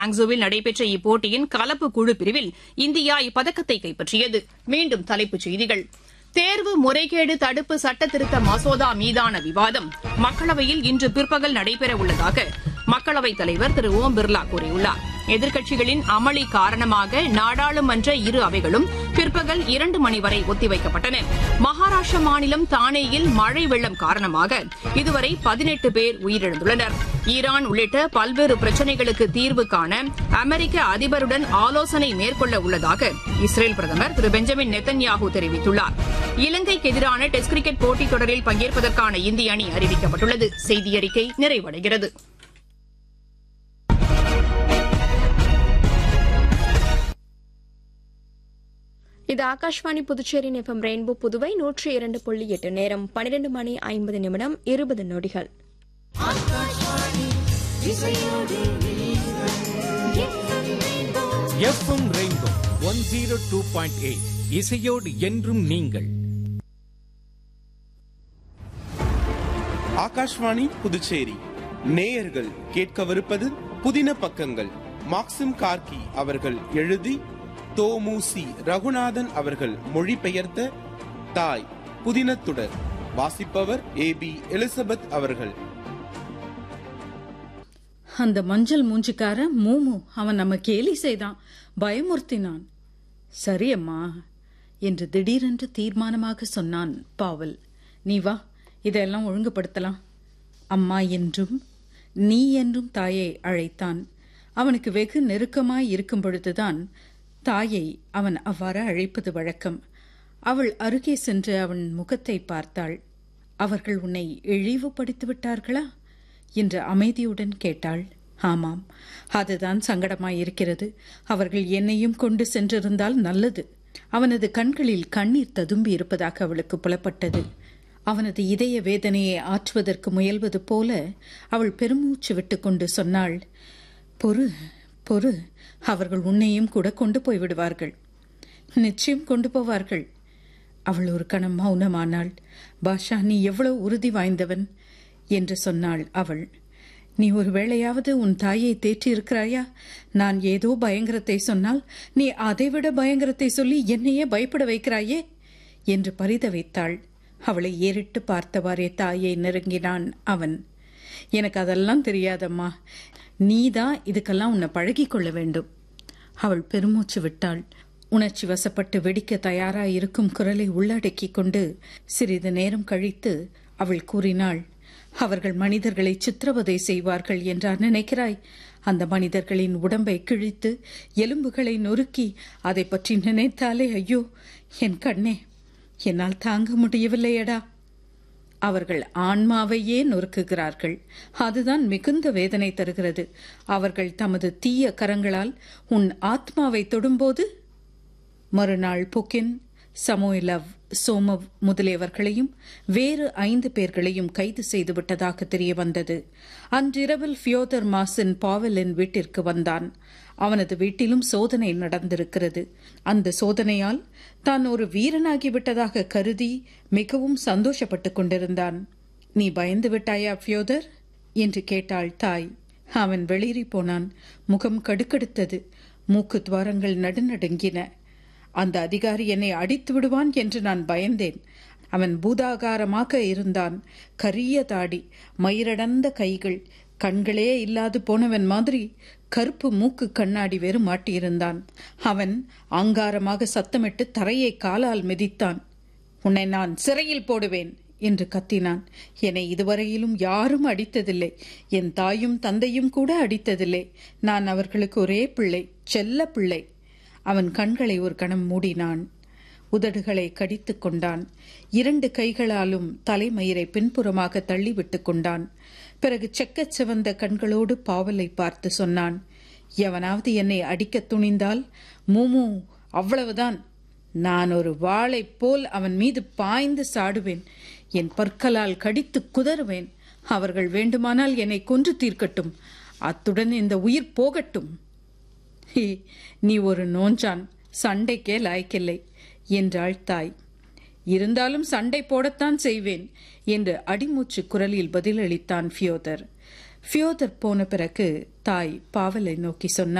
ஆங்ஸோவில் நடைபெற்ற இப்போட்டியின் கலப்பு குழு பிரிவில் இந்தியா இப்பதக்கத்தை கைப்பற்றியது மீண்டும் தலைப்புச் செய்திகள் தேர்வு முறைகேடு தடுப்பு சட்டத்திருத்த மசோதா மீதான விவாதம் மக்களவையில் இன்று பிற்பகல் நடைபெறவுள்ளதாக மக்களவைத் தலைவர் திரு ஓம் பிர்லா கூறியுள்ளார் எதிர்க்கட்சிகளின் அமளி காரணமாக நாடாளுமன்ற இரு அவைகளும் பிற்பகல் இரண்டு மணி வரை ஒத்திவைக்கப்பட்டன மகாராஷ்டிர மாநிலம் தானேயில் மழை வெள்ளம் காரணமாக இதுவரை பதினெட்டு பேர் உயிரிழந்துள்ளனர் ஈரான் உள்ளிட்ட பல்வேறு பிரச்சினைகளுக்கு தீர்வு காண அமெரிக்க அதிபருடன் ஆலோசனை மேற்கொள்ள உள்ளதாக இஸ்ரேல் பிரதமர் திரு பெஞ்சமின் நெத்தன்யாகு தெரிவித்துள்ளார் இலங்கைக்கு எதிரான டெஸ்ட் கிரிக்கெட் போட்டித் தொடரில் பங்கேற்பதற்கான இந்திய அணி அறிவிக்கப்பட்டுள்ளது செய்தியறிக்கை நிறைவடைகிறது இது ஆகாஷ்வாணி புதுச்சேரி எஃப்எம் ரெயின்போ புதுவை நூற்றி இரண்டு புள்ளி எட்டு நேரம் பன்னிரண்டு மணி ஐம்பது நிமிடம் இருபது நொடிகள் FM rainbow one zero two point eight இசையோடு என்றும் நீங்கள் ஆகாஷ்வாணி புதுச்சேரி நேயர்கள் கேட்கவிருப்பது புதின பக்கங்கள் மாக்சிம் கார்கி அவர்கள் எழுதி தோமுசி ரகுநாதன் அவர்கள் மொழிபெயர்த்த தாய் புதினத்துடர் வாசிப்பவர் ஏ பி எலிசபெத் அவர்கள் அந்த மஞ்சள் மூஞ்சிக்கார மூமு அவன் நம்ம கேலி செய்தான் பயமுறுத்தினான் சரி அம்மா என்று திடீரென்று தீர்மானமாக சொன்னான் பாவல் நீ வா இதெல்லாம் ஒழுங்குபடுத்தலாம் அம்மா என்றும் நீ என்றும் தாயை அழைத்தான் அவனுக்கு வெகு நெருக்கமாய் இருக்கும் பொழுதுதான் தாயை அவன் அவ்வாறு அழைப்பது வழக்கம் அவள் அருகே சென்று அவன் முகத்தை பார்த்தாள் அவர்கள் உன்னை இழிவுபடுத்தி விட்டார்களா என்று அமைதியுடன் கேட்டாள் ஆமாம் அதுதான் சங்கடமாயிருக்கிறது அவர்கள் என்னையும் கொண்டு சென்றிருந்தால் நல்லது அவனது கண்களில் கண்ணீர் ததும்பி இருப்பதாக அவளுக்கு புலப்பட்டது அவனது இதய வேதனையை ஆற்றுவதற்கு முயல்வது போல அவள் பெருமூச்சு விட்டுக்கொண்டு சொன்னாள் பொறு பொறு அவர்கள் உன்னையும் கூட கொண்டு போய் விடுவார்கள் நிச்சயம் கொண்டு போவார்கள் அவள் ஒரு கணம் மௌனமானாள் பாஷா நீ எவ்வளவு உறுதி வாய்ந்தவன் என்று சொன்னாள் அவள் நீ ஒரு வேளையாவது உன் தாயை தேற்றியிருக்கிறாயா நான் ஏதோ பயங்கரத்தை சொன்னால் நீ அதைவிட பயங்கரத்தை சொல்லி என்னையே பயப்பட வைக்கிறாயே என்று பரித வைத்தாள் அவளை ஏறிட்டு பார்த்தவாறே தாயை நெருங்கினான் அவன் எனக்கு அதெல்லாம் தெரியாதம்மா நீதான் இதுக்கெல்லாம் உன்னை பழகிக் கொள்ள வேண்டும் அவள் பெருமூச்சு விட்டாள் உணர்ச்சி வசப்பட்டு வெடிக்க தயாராயிருக்கும் குரலை உள்ளடக்கிக் கொண்டு சிறிது நேரம் கழித்து அவள் கூறினாள் அவர்கள் மனிதர்களை சித்திரவதை செய்வார்கள் என்றா நினைக்கிறாய் அந்த மனிதர்களின் உடம்பை கிழித்து எலும்புகளை நொறுக்கி அதை பற்றி நினைத்தாலே ஐயோ என் கண்ணே என்னால் தாங்க முடியவில்லையடா அவர்கள் ஆன்மாவையே நொறுக்குகிறார்கள் அதுதான் மிகுந்த வேதனை தருகிறது அவர்கள் தமது தீய கரங்களால் உன் ஆத்மாவை தொடும்போது மறுநாள் புக்கின் சமோயிலவ் சோமவ் முதலியவர்களையும் வேறு ஐந்து பேர்களையும் கைது செய்துவிட்டதாக தெரிய வந்தது அன்றிரவில் ஃபியோதர் மாசின் பாவலின் வீட்டிற்கு வந்தான் அவனது வீட்டிலும் சோதனை நடந்திருக்கிறது அந்த சோதனையால் தான் ஒரு வீரனாகிவிட்டதாக கருதி மிகவும் சந்தோஷப்பட்டுக் கொண்டிருந்தான் நீ பயந்து விட்டாயா ஃபியோதர் என்று கேட்டாள் தாய் அவன் வெளியேறி போனான் முகம் கடுக்கெடுத்தது மூக்கு துவாரங்கள் நடுநடுங்கின அந்த அதிகாரி என்னை அடித்து விடுவான் என்று நான் பயந்தேன் அவன் பூதாகாரமாக இருந்தான் கரிய தாடி மயிரடந்த கைகள் கண்களே இல்லாது போனவன் மாதிரி கருப்பு மூக்கு கண்ணாடி வேறு மாட்டியிருந்தான் அவன் ஆங்காரமாக சத்தமிட்டு தரையை காலால் மிதித்தான் உன்னை நான் சிறையில் போடுவேன் என்று கத்தினான் என்னை இதுவரையிலும் யாரும் அடித்ததில்லை என் தாயும் தந்தையும் கூட அடித்ததில்லை நான் அவர்களுக்கு ஒரே பிள்ளை செல்ல பிள்ளை அவன் கண்களை ஒரு கணம் மூடினான் உதடுகளை கடித்துக் கொண்டான் இரண்டு கைகளாலும் தலைமயிரை பின்புறமாக தள்ளிவிட்டுக் கொண்டான் பிறகு செக்கச் சிவந்த கண்களோடு பாவலை பார்த்து சொன்னான் எவனாவது என்னை அடிக்கத் துணிந்தால் மூமு அவ்வளவுதான் நான் ஒரு வாளைப் போல் அவன் மீது பாய்ந்து சாடுவேன் என் பற்களால் கடித்து குதறுவேன் அவர்கள் வேண்டுமானால் என்னை கொன்று தீர்க்கட்டும் அத்துடன் இந்த உயிர் போகட்டும் ஹே நீ ஒரு நோஞ்சான் சண்டைக்கே லாய்க்கில்லை என்றாள் தாய் இருந்தாலும் சண்டை போடத்தான் செய்வேன் என்று அடிமூச்சு குரலில் பதிலளித்தான் ஃபியோதர் ஃபியோதர் போன பிறகு தாய் பாவலை நோக்கி சொன்னார்